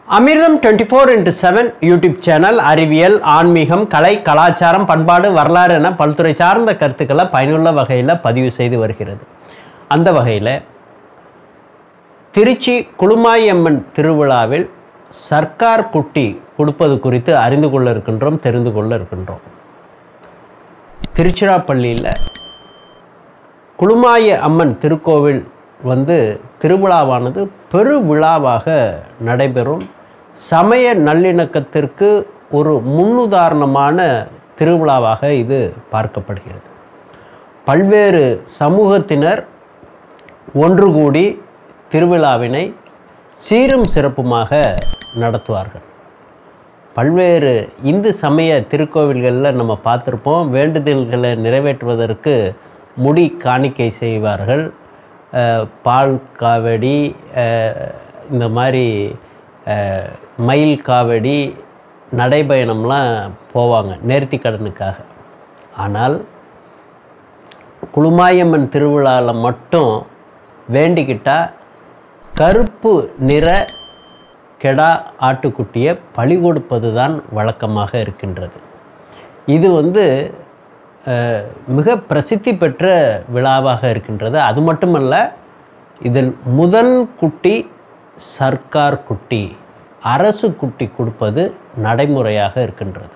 அமிர்தம் twenty four into seven YouTube channel அறிவியல் ஆன்மீகம் கலை கலாச்சாரம் பண்பாடு வரலாறு என பல்துறை சார்ந்த கருத்துக்களை பயனுள்ள வகையில் பதிவு செய்து வருகிறது அந்த வகையில் திருச்சி குளுமாயம்மன் திருவிழாவில் சர்க்கார் குட்டி கொடுப்பது குறித்து அறிந்து கொள்ள இருக்கின்றோம் தெரிந்து கொள்ள இருக்கின்றோம் திருச்சிராப்பள்ளியில் குளுமாய அம்மன் திருக்கோவில் வந்து திருவிழாவானது பெருவிழாவாக நடைபெறும் சமய நல்லிணக்கத்திற்கு ஒரு முன்னுதாரணமான திருவிழாவாக இது பார்க்கப்படுகிறது பல்வேறு சமூகத்தினர் ஒன்று கூடி திருவிழாவினை சீரும் சிறப்புமாக நடத்துவார்கள் பல்வேறு இந்து சமய திருக்கோவில்களில் நம்ம பார்த்துருப்போம் வேண்டுதல்களை நிறைவேற்றுவதற்கு முடி காணிக்கை செய்வார்கள் அஹ், பால் காவடி அஹ், இந்த மாதிரி அஹ், மயில் காவடி நடைபயணம்லாம் போவாங்க நேர்த்தி கடனுக்காக ஆனால் குளுமாயம்மன் திருவிழாவில் மட்டும் வேண்டிக்கிட்டா கருப்பு நிற கெடா ஆட்டுக்குட்டியை பழி கொடுப்பது தான் வழக்கமாக இருக்கின்றது இது வந்து அஹ், மிக பிரசித்தி பெற்ற விழாவாக இருக்கின்றது அது மட்டுமல்ல இதில் முதல் குட்டி சர்க்கார் குட்டி அரசு குட்டி கொடுப்பது நடைமுறையாக இருக்கின்றது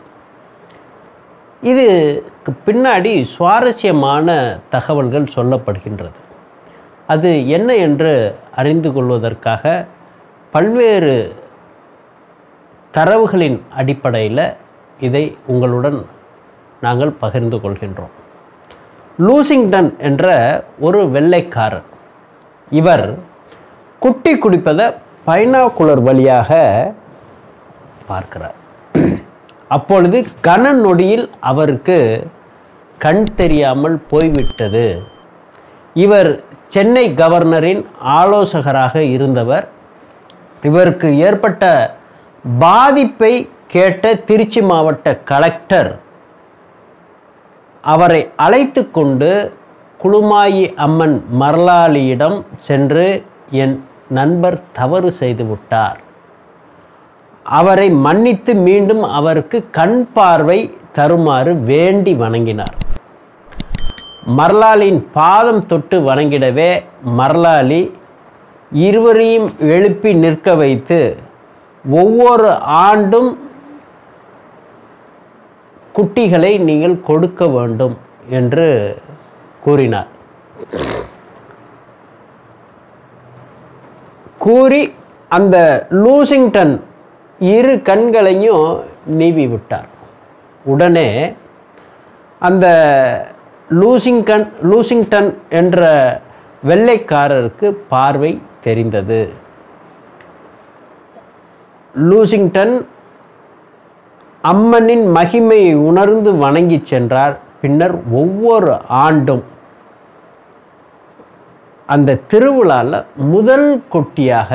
இதுக்கு பின்னாடி சுவாரஸ்யமான தகவல்கள் சொல்லப்படுகின்றது அது என்ன என்று அறிந்து கொள்வதற்காக பல்வேறு தரவுகளின் அடிப்படையில் இதை உங்களுடன் நாங்கள் பகிர்ந்து கொள்கின்றோம் லூசிங்டன் என்ற ஒரு வெள்ளைக்காரர் இவர் குட்டி குடிப்பதை பைனாகுலர் வழியாக பார்க்கிறார் அப்பொழுது கன நொடியில் அவருக்கு கண் தெரியாமல் போய்விட்டது இவர் சென்னை கவர்னரின் ஆலோசகராக இருந்தவர் இவருக்கு ஏற்பட்ட பாதிப்பை கேட்ட திருச்சி மாவட்ட கலெக்டர் அவரை அழைத்து கொண்டு குளுமாயி அம்மன் மரலாளியிடம் சென்று என் நண்பர் தவறு செய்து விட்டார் அவரை மன்னித்து மீண்டும் அவருக்கு கண் பார்வை தருமாறு வேண்டி வணங்கினார் மரலாலின் பாதம் தொட்டு வணங்கிடவே மரலாலி இருவரையும் எழுப்பி நிற்க வைத்து ஒவ்வொரு ஆண்டும் குட்டிகளை நீங்கள் கொடுக்க வேண்டும் என்று கூறினார் கூறி அந்த லூசிங்டன் இரு கண்களையும் நீவி விட்டார் உடனே அந்த லூசிங்கன் லூசிங்டன் என்ற வெள்ளைக்காரருக்கு பார்வை தெரிந்தது லூசிங்டன் அம்மனின் மகிமையை உணர்ந்து வணங்கி சென்றார் பின்னர் ஒவ்வொரு ஆண்டும் அந்த திருவிழாவில் முதல் கொட்டியாக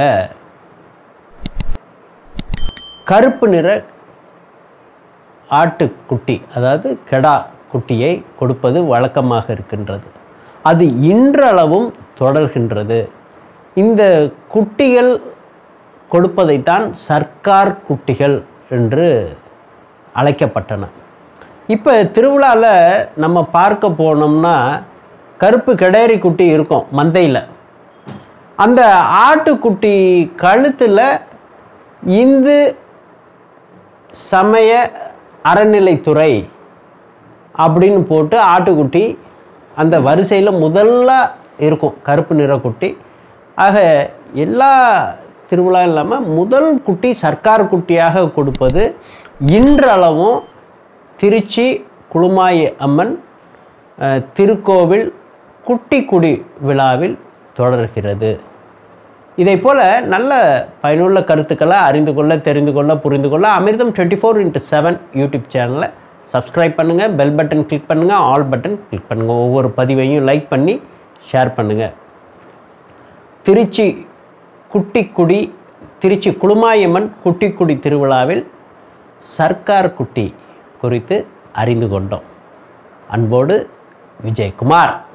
கருப்பு நிற ஆட்டுக்குட்டி அதாவது கெடா குட்டியை கொடுப்பது வழக்கமாக இருக்கின்றது அது இன்றளவும் தொடர்கின்றது இந்த குட்டிகள் கொடுப்பதைத்தான் சர்க்கார் குட்டிகள் என்று அழைக்கப்பட்டன இப்போ திருவிழாவில் நம்ம பார்க்க போனோம்னா கருப்பு கிடேரி குட்டி இருக்கும் மந்தையில் அந்த ஆட்டுக்குட்டி கழுத்தில் இந்து சமய அறநிலைத்துறை அப்படின்னு போட்டு ஆட்டுக்குட்டி அந்த வரிசையில் முதல்ல இருக்கும் கருப்பு நிற குட்டி ஆக எல்லா திருவிழா இல்லாமல் முதல் குட்டி சர்க்கார் குட்டியாக கொடுப்பது இன்றளவும் திருச்சி குளுமாயி அம்மன் அஹ், திருக்கோவில் குட்டிக்குடி விழாவில் தொடர்கிறது இதை போல நல்ல பயனுள்ள கருத்துக்களை அறிந்து கொள்ள தெரிந்து கொள்ள புரிந்து கொள்ள Amirtham twenty four into seven YouTube சேனலை சப்ஸ்கிரைப் பண்ணுங்கள் பெல் பட்டன் கிளிக் பண்ணுங்கள் ஆல் பட்டன் கிளிக் பண்ணுங்கள் ஒவ்வொரு பதிவையும் லைக் பண்ணி ஷேர் பண்ணுங்கள் திருச்சி குட்டிக்குடி திருச்சி குளுமாயம்மன் குட்டிக்குடி திருவிழாவில் சர்க்கார் குட்டி குறித்து அறிந்து கொண்டோம் அன்போடு விஜயகுமார்